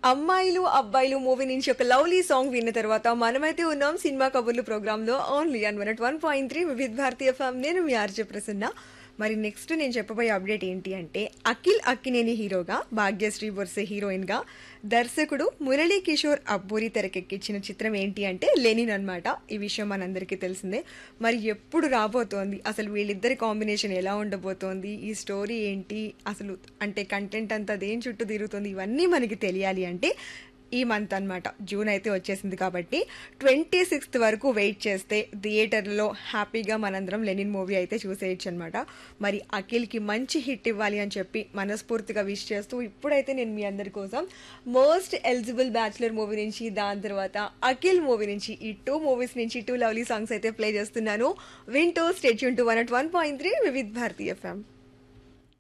అమ్మాయిలు అబ్బాయిలు మూవీ నుంచి ఒక లవ్లీ సాంగ్ విన్న తర్వాత మనమైతే ఉన్నాం సినిమా కబుర్లు ప్రోగ్రామ్ లో only on one one point three Vividh Bharatiya FM నేను మీ ఆర్జే ప్రసన్న మరి నెక్స్ట్ నేను చెప్పబోయే అప్డేట్ ఏంటి అంటే అఖిల్ అక్కినేని హీరోగా భాగ్యశ్రీ బొర్సే హీరోయిన్ గా దర్శకుడు మురళీ కిషోర్ అబ్బూరి తెరకెక్కించిన చిత్రం ఏంటి అంటే లెనిన్ అన్నమాట ఈ విషయం మనందరికీ తెలిసిందే మరి ఎప్పుడు రాబోతోంది అసలు వీళ్ళిద్దరి కాంబినేషన్ ఎలా ఉండబోతోంది ఈ స్టోరీ ఏంటి అసలు అంటే కంటెంట్ అంతా దేని చుట్టూ తిరుగుతుంది ఇవన్నీ మనకి తెలియాలి అంటే ఈ మంత్ అన్నమాట జూన్ అయితే వచ్చేసింది కాబట్టి ట్వంటీ సిక్స్త్ వరకు వెయిట్ చేస్తే థియేటర్లో హ్యాపీగా మనందరం లెనిన్ మూవీ అయితే చూసేయచ్చు అనమాట మరి అఖిల్కి మంచి హిట్ ఇవ్వాలి అని చెప్పి మనస్ఫూర్తిగా విష్ చేస్తూ ఇప్పుడైతే నేను మీ అందరి కోసం మోస్ట్ ఎలిజిబుల్ బ్యాచులర్ మూవీ నుంచి దాని తర్వాత అఖిల్ మూవీ నుంచి ఈ టూ మూవీస్ నుంచి టూ లవ్లీ సాంగ్స్ అయితే ప్లే చేస్తున్నాను వింటూ stay tune to one at one point three Vividh Bharati FM